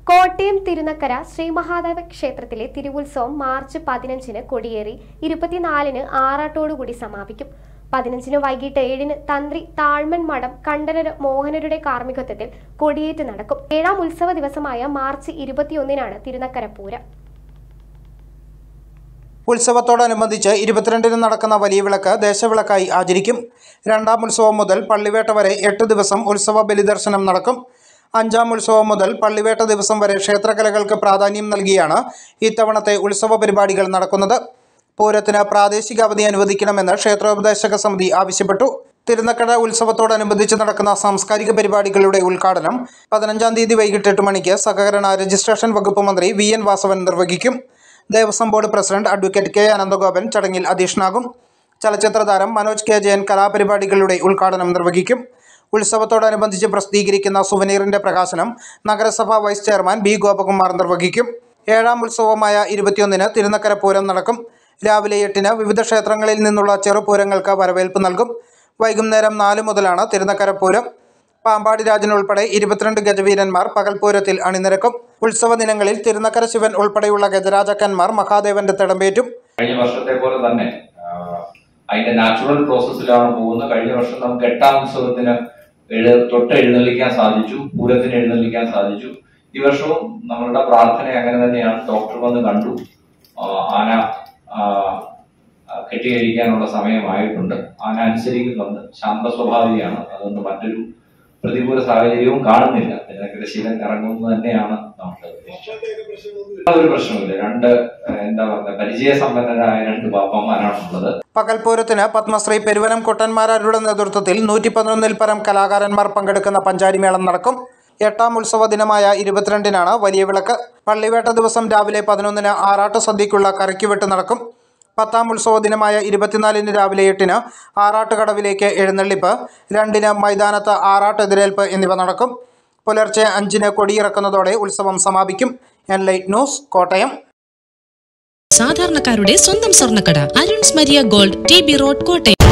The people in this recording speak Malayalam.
കോട്ടയം തിരുനക്കര ശ്രീ മഹാദേവ ക്ഷേത്രത്തിലെ തിരുവുത്സവം മാർച്ച് പതിനഞ്ചിന് കൊടിയേറി ഇരുപത്തിനാലിന് ആറാട്ടോടുകൂടി സമാപിക്കും പതിനഞ്ചിന് വൈകിട്ട് ഏഴിന് തന്ത്രി താഴ്മൻ മഠം കണ്ഠരര് മോഹനരുടെ കാർമ്മികത്വത്തിൽ കൊടിയേറ്റ് നടക്കും ഏഴാം ഉത്സവ ദിവസമായ മാർച്ച് ഇരുപത്തിയൊന്നിനാണ് തിരുനക്കര പൂരം ഉത്സവത്തോടനുബന്ധിച്ച് ഇരുപത്തിരണ്ടിന് നടക്കുന്ന വലിയ വിളക്ക് ദേശവിളക്കായി ആചരിക്കും രണ്ടാം ഉത്സവം മുതൽ പള്ളിവേട്ട വരെ എട്ട് ദിവസം ഉത്സവ ബലിദർശനം നടക്കും അഞ്ചാം ഉത്സവം മുതൽ പള്ളിവേട്ട ദിവസം വരെ ക്ഷേത്രകലകൾക്ക് പ്രാധാന്യം നൽകിയാണ് ഇത്തവണത്തെ ഉത്സവ പരിപാടികൾ നടക്കുന്നത് പൂരത്തിന് പ്രാദേശിക അവധി അനുവദിക്കണമെന്ന് ക്ഷേത്രോപദേശക സമിതി ആവശ്യപ്പെട്ടു തിരുനക്കട ഉത്സവത്തോടനുബന്ധിച്ച് നടക്കുന്ന സാംസ്കാരിക പരിപാടികളുടെ ഉദ്ഘാടനം പതിനഞ്ചാം തീയതി വൈകിട്ട് എട്ട് മണിക്ക് സഹകരണ രജിസ്ട്രേഷൻ വകുപ്പ് മന്ത്രി വി എൻ വാസവൻ നിർവഹിക്കും Devaswom board president advocate K Ananthagopan ചടങ്ങിൽ അധ്യക്ഷനാകും ചലച്ചിത്ര താരം മനോജ് കെ ജയൻ കലാപരിപാടികളുടെ ഉദ്ഘാടനം നിർവഹിക്കും ഉത്സവത്തോടനുബന്ധിച്ച് പ്രസിദ്ധീകരിക്കുന്ന സുവനീറിന്റെ പ്രകാശനം നഗരസഭാ വൈസ് ചെയർമാൻ ബി ഗോപകുമാർ നിർവഹിക്കും ഏഴാം ഉത്സവമായ ഇരുപത്തിയൊന്നിന് തിരുനക്കര പൂരം നടക്കും രാവിലെ എട്ടിന് വിവിധ ക്ഷേത്രങ്ങളിൽ നിന്നുള്ള ചെറുപൂരങ്ങൾക്ക് വരവേൽപ്പ് നൽകും വൈകുന്നേരം നാല് മുതലാണ് തിരുനക്കര പൂരം പാമ്പാടി രാജൻ ഉൾപ്പെടെ ഇരുപത്തിരണ്ട് ഗജവീരന്മാർ പകൽപൂരത്തിൽ അണിനിരക്കും ഉത്സവ ദിനങ്ങളിൽ തിരുനക്കര ശിവൻ ഉൾപ്പെടെയുള്ള ഗജരാജക്കന്മാർ മഹാദേവന്റെ തിടമ്പേറ്റും കഴിഞ്ഞ വർഷത്തെ പോലെ തന്നെ ആ, അതിന്റെ നാച്ചുറൽ പ്രോസസ്സിലാണ് പോകുന്നത് കഴിഞ്ഞ വർഷം നമുക്ക് എട്ടാം ഉത്സവത്തിന് എഴു തൊട്ട് എഴുന്നള്ളിക്കാൻ സാധിച്ചു പൂരത്തിന് എഴുന്നള്ളിക്കാൻ സാധിച്ചു ഈ വർഷവും നമ്മളുടെ പ്രാർത്ഥന അങ്ങനെ തന്നെയാണ് ഡോക്ടർ വന്ന് കണ്ടു ആ, ആന ആ, ആ, കെട്ടിയിരിക്കാനുള്ള സമയമായിട്ടുണ്ട് ആന അനുസരിക്കുന്നുണ്ട് ശാന്ത സ്വഭാവിയാണ് അതുകൊണ്ട് മറ്റൊരു പ്രതികൂല സാഹചര്യവും കാണുന്നില്ല ഇതിനൊക്കെ ശീലം ഇറങ്ങുന്നത് തന്നെയാണ് നമുക്ക് ഉദ്ദേശിച്ചത് ഒരു പ്രശ്നമില്ല രണ്ട് ഏഹ്, എന്താ പറയുക പരിചയസമ്പന്നരായ രണ്ട് ബാപ്പന്മാരാണുള്ളത് പകൽപൂരത്തിന് പത്മശ്രീ പെരുവനം കുട്ടന്മാരാരുടെ നേതൃത്വത്തിൽ നൂറ്റി പതിനൊന്നിൽ പരം കലാകാരന്മാർ പങ്കെടുക്കുന്ന പഞ്ചാരിമേളം നടക്കും എട്ടാം ഉത്സവ ദിനമായ ഇരുപത്തിരണ്ടിനാണ് വലിയ വിളക്ക് പള്ളിവേട്ട ദിവസം രാവിലെ പതിനൊന്നിന് ആറാട്ട് സദ്യയ്ക്കുള്ള കറിക്കുവെട്ട് നടക്കും പത്താം ഉത്സവ ദിനമായ ഇരുപത്തിനാലിന് രാവിലെ എട്ടിന് ആറാട്ട് കടവിലേക്ക് എഴുന്നള്ളിപ്പ് രണ്ടിന് മൈതാനത്ത് ആറാട്ട് എതിരേൽപ്പ് എന്നിവ നടക്കും പുലർച്ചെ അഞ്ചിന് കൊടിയിറക്കുന്നതോടെ ഉത്സവം സമാപിക്കും എൻലൈറ്റ് ന്യൂസ് കോട്ടയം സാധാരണക്കാരുടെ സ്വന്തം സ്വർണ്ണക്കട Arun's Maria gold T B road Kottayam